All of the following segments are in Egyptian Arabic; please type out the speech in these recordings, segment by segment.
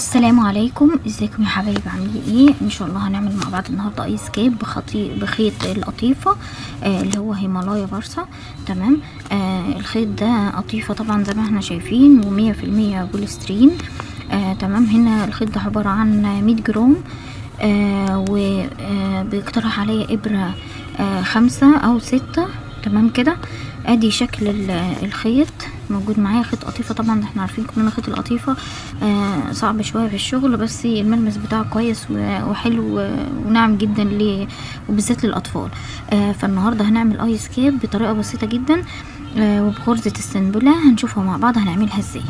السلام عليكم ازيكم يا حبايب عاملين ايه ان شاء الله هنعمل مع بعض النهارده ايس كيك بخطي بخيط القطيفه آه اللي هو هيمالايا بارسا تمام آه الخيط ده قطيفه طبعا زي ما احنا شايفين ومية في المية بوليسترين آه تمام هنا الخيط ده عباره عن 100 جرام آه وبيقترح عليا ابره آه خمسة او ستة تمام كده ادي شكل الخيط موجود معايا خيط قطيفه طبعا احنا عارفين كلنا خيط القطيفه آه صعب شويه في الشغل بس الملمس بتاعه كويس وحلو وناعم جدا ل وبالذات للاطفال آه فالنهارده هنعمل ايس كيك بطريقه بسيطه جدا آه وبغرزه السنبله هنشوفها مع بعض هنعملها ازاي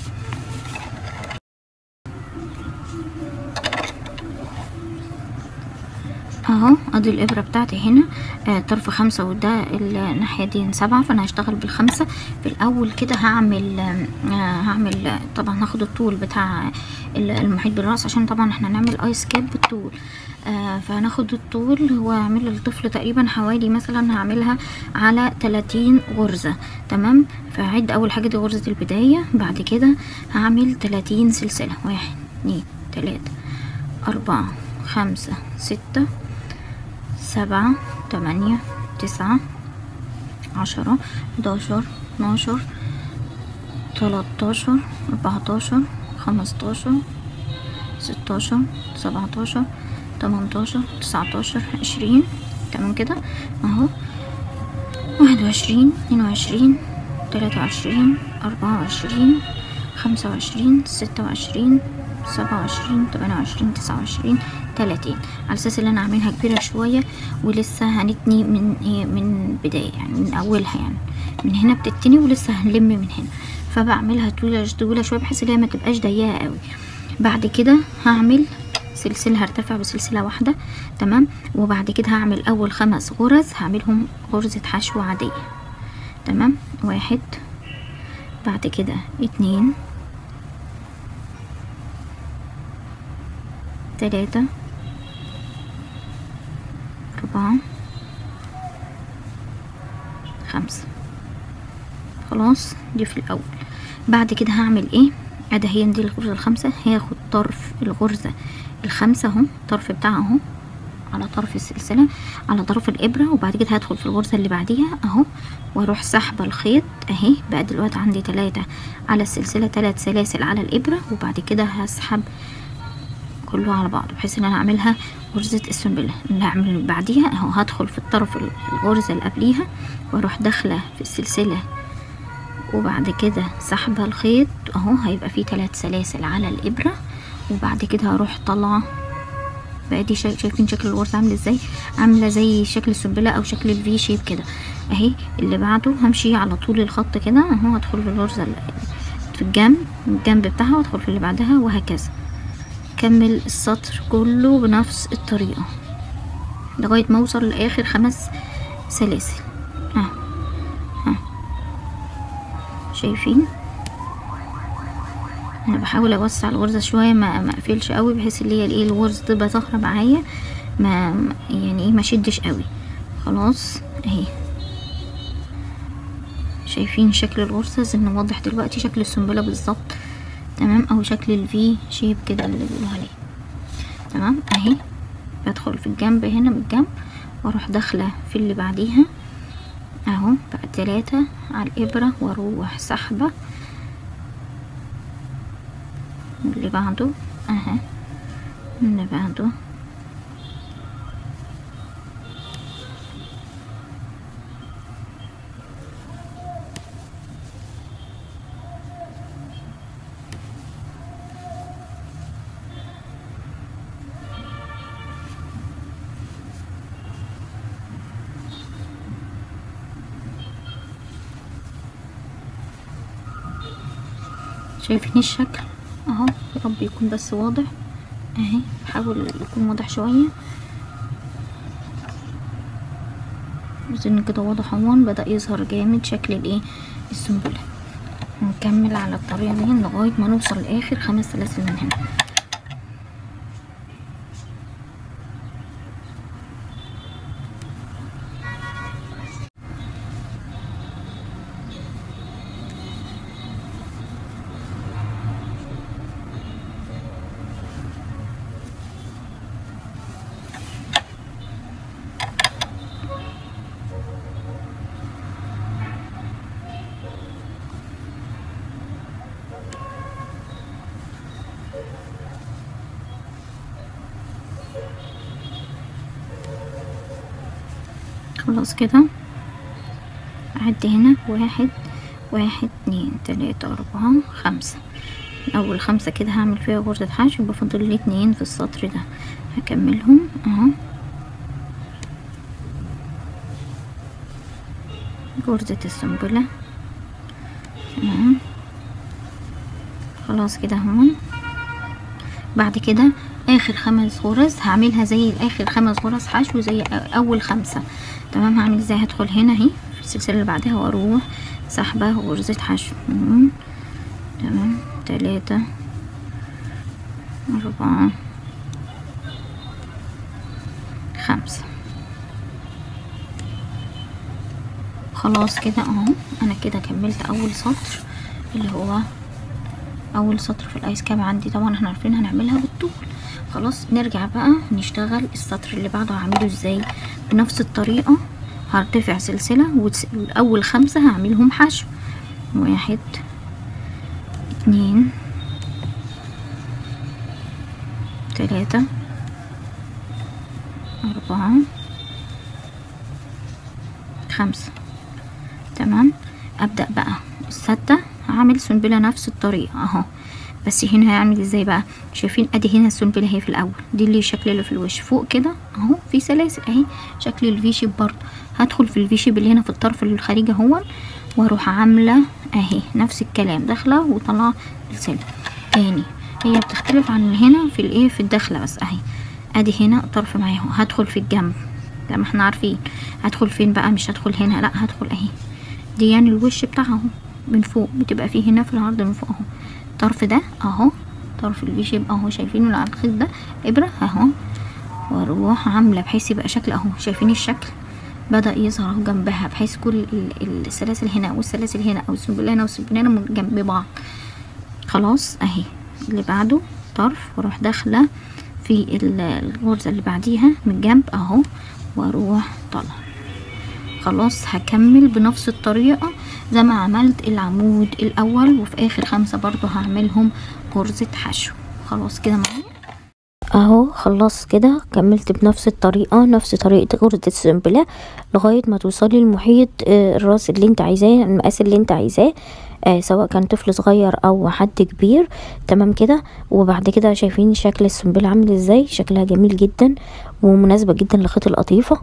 اهو ادي الابره بتاعتي هنا آه طرف خمسة وده الناحيه دي سبعة فانا هشتغل بالخمسة في الاول كده هعمل آه هعمل طبعا هاخد الطول بتاع المحيط بالراس عشان طبعا احنا هنعمل ايس كيك بالطول آه فهناخد الطول واعمل للطفل تقريبا حوالي مثلا هعملها على 30 غرزة تمام فهعد اول حاجة دي غرزة البداية بعد كده هعمل 30 سلسلة واحد اتنين تلاتة اربعة خمسة ستة سبعة تمانية تسعة عشرة حداشر اتناشر تلاتاشر اربعتاشر خمستاشر ستاشر سبعتاشر تمنتاشر تسعتاشر عشرين تمام كده اهو واحد وعشرين اتنين وعشرين تلاتة وعشرين اربعة وعشرين خمسة وعشرين ستة وعشرين سبعة وعشرين تمانية وعشرين تسعة وعشرين تلاتين على اساس ان انا عاملها كبيرة شوية ولسه هنتني من ايه من بداية يعني من اولها يعني من هنا بتتني ولسه هنلم من هنا فبعملها طويلة طويلة شوية بحيث ان هي ما تبقاش ضيقة قوي بعد كده هعمل سلسلة هرتفع بسلسلة واحدة تمام وبعد كده هعمل اول خمس غرز هعملهم غرزة حشو عادية تمام واحد بعد كده اتنين تلاتة أربعة خمسة خلاص دي في الأول بعد كده هعمل ايه ادي هي دي الغرزة الخامسة هاخد طرف الغرزة الخامسة اهو الطرف بتاعها اهو على طرف السلسلة على طرف الإبرة وبعد كده هدخل في الغرزة اللي بعديها اهو واروح سحبة الخيط اهي بقى دلوقتي عندي تلاتة على السلسلة تلات سلاسل على الإبرة وبعد كده هسحب كله على بعضه بحيث ان انا اعملها غرزة السنبلة اللي هعمل بعديها اهو هدخل في الطرف الغرزة اللي قبليها واروح داخلة في السلسلة وبعد كده سحبة الخيط اهو هيبقى فيه تلات سلاسل على الابرة وبعد كده هروح طالعة بقى دي شايفين شكل الغرزة عامل ازاي عاملة زي شكل السنبلة او شكل الفي شيب كده اهي اللي بعده همشي على طول الخط كده اهو هدخل في الغرزة في الجنب الجنب بتاعها وادخل في اللي بعدها وهكذا اكمل السطر كله بنفس الطريقة لغاية ما اوصل لاخر خمس سلاسل ها ها شايفين انا بحاول اوسع الغرزة شوية ما ما اقفلش قوي بحيث اللي هي الايه الغرزة تبقى ظاهرة معايا ما يعني ايه ما شدش قوي خلاص اهي شايفين شكل الغرزة زي ما واضح دلوقتي شكل السنبلة بالظبط تمام او شكل الفي شيب كده اللي بيقولوا عليه تمام اهي بدخل في الجنب هنا من الجنب واروح داخله في اللي بعديها اهو بقى تلاتة على الابرة واروح سحبة اللي بعده اهي اللي بعده شايفين الشكل اهو يا رب يكون بس واضح اهي بحاول يكون واضح شوية اظن كده واضح اهون بدأ يظهر جامد شكل الايه السنبلة نكمل على الطريقة دي لغاية ما نوصل لاخر خمس سلاسل من هنا خلاص كده اعد هنا واحد واحد اتنين تلاتة اربعة خمسة اول خمسة كده هعمل فيها غرزة حشو يبقى فاضل لي اتنين في السطر ده هكملهم اهو غرزة السنبلة تمام خلاص كده هون بعد كده اخر خمس غرز هعملها زي اخر خمس غرز حشو زي اول خمسة تمام هعمل ازاي هدخل هنا اهي في السلسلة اللي بعدها واروح سحبة غرزة حشو تمام تلاتة أربعة خمسة خلاص كده اهو انا كده كملت اول سطر اللي هو اول سطر في الايس كاب عندي طبعا احنا عارفين هنعملها بالطول خلاص نرجع بقى نشتغل السطر اللي بعده هعمله ازاي بنفس الطريقة هرتفع سلسلة واول خمسة هعملهم حشو واحد اتنين تلاتة أربعة خمسة تمام أبدأ بقى الستة هعمل سنبلة نفس الطريقة اهو بس هنا هعمل ازاي بقى شايفين ادي هنا السنبلة اهي في الاول دي اللي الشكل اللي في الوش فوق كده اهو في سلاسل اهي شكل الفي شيب برضه هدخل في الفي شيب اللي هنا في الطرف الخارجي اهو واروح عاملة اهي نفس الكلام داخلة وطالعة سلسلة تاني هي بتختلف عن هنا في الايه في الداخلة بس اهي ادي هنا طرف معايا اهو هدخل في الجنب زي ما احنا عارفين هدخل فين بقى مش هدخل هنا لا هدخل اهي دي يعني الوش بتاعها اهو من فوق بتبقى فيه هنا في العرض من فوق اهو الطرف ده اهو طرف الفي شيب اهو شايفينه على الخيط ده ابره اهو واروح عامله بحيث يبقى شكل اهو شايفين الشكل بدا يظهر اهو جنبها بحيث كل السلاسل هنا والسلاسل هنا او السنبل هنا والسنبل هنا جنب بعض خلاص اهي اللي بعده طرف واروح داخله في الغرزه اللي بعديها من الجنب اهو واروح طالعه خلاص هكمل بنفس الطريقة زي ما عملت العمود الاول وفي اخر خمسة برضو هعملهم غرزة حشو خلاص كده معايا اهو خلاص كده كملت بنفس الطريقة نفس طريقة غرزة السنبلة لغاية ما توصلي المحيط الراس اللي انت عايزاه المقاس اللي انت عايزاه آه سواء كان طفل صغير او حد كبير تمام كده وبعد كده شايفين شكل السنبلة عامل ازاي شكلها جميل جدا ومناسبة جدا لخيط القطيفة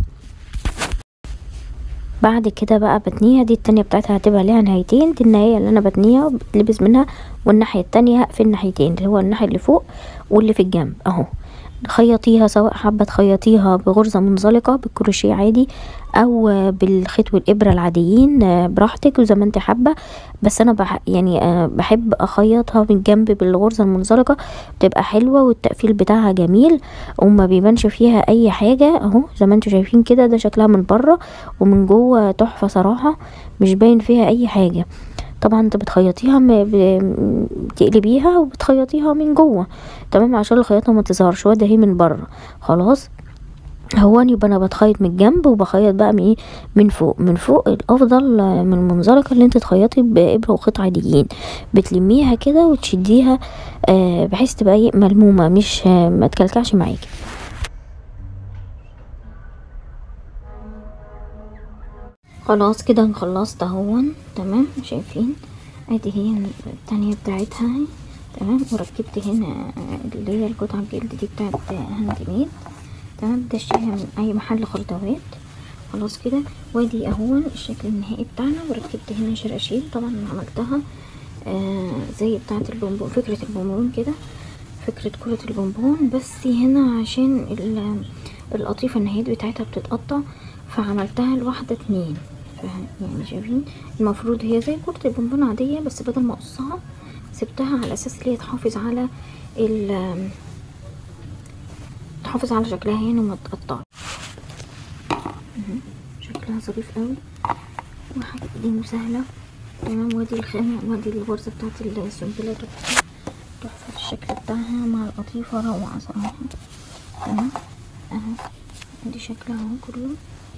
بعد كده بقى بتنيها دي التانية بتاعتها هتبقى ليها نهايتين دي النهاية اللي انا بتنيها بتلبس منها والناحية التانية هقفل الناحيتين اللي هو الناحية اللي فوق واللي في الجنب اهو خيطيها سواء حابة تخيطيها بغرزة منزلقة بالكروشيه عادي او بالخيط والابرة العاديين براحتك وزي ما انت حابة بس انا بح يعني بحب اخيطها من جنب بالغرزة المنزلقة بتبقى حلوة والتقفيل بتاعها جميل وما بيبانش فيها اي حاجة اهو زي ما انتوا شايفين كده ده شكلها من بره ومن جوه تحفة صراحة مش باين فيها اي حاجة طبعا انت بتخيطيها بتقلبيها وبتخيطيها من جوه تمام عشان الخياطه ما تظهرش وده هي من بره خلاص هو يبقى انا بتخيط من الجنب وبخيط بقى من ايه من فوق من فوق الافضل من المنزلقه اللي انت تخيطي بابره وخيط عاديين بتلميها كده وتشديها آه بحيث تبقى ايه ملمومه مش آه ما تكلكعش معاكي خلاص كده خلصت اهون تمام شايفين ادي هي التانية بتاعتها اهي تمام وركبت هنا اللي هي القطعة الجلد دي بتاعت هاند ميد تمام بتشتريها من اي محل خردوات خلاص كده وادي اهون الشكل النهائي بتاعنا وركبت هنا شراشيب طبعا عملتها آه زي بتاعت البونبون فكرة البونبون كده فكرة كرة البونبون بس هنا عشان القطيفة النهايات بتاعتها بتتقطع فعملتها لواحدة اتنين يعني شايفين المفروض هي زي كرة البونبون عادية بس بدل ما اقصها سبتها على اساس ان هي تحافظ على ال تحافظ على شكلها يعني وما تقطعش شكلها ظريف قوي وحاجة ايدين سهلة تمام وادي الخامة وادي الغرزة بتاعت السنبلة تحفة تحفة في الشكل بتاعها مع القطيفة روعة صراحة تمام اهو ادي شكلها اهو كله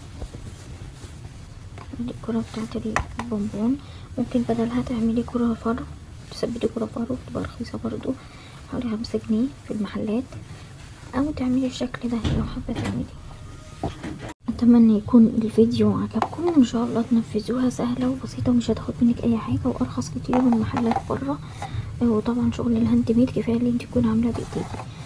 دي الكرة بتاعت البونبون ممكن بدلها تعملي كرة فرو تثبتي كرة فرو بتبقى رخيصة برضو حوالي خمسة جنيه في المحلات او تعملي الشكل ده لو حابة تعملي اتمنى يكون الفيديو عجبكم ان شاء الله تنفذوها سهله وبسيطه ومش هتاخد منك اي حاجه وارخص كتير من محلات بره وطبعا شغل الهاند ميد كفايه اللي انت تكون عاملاه بايديكي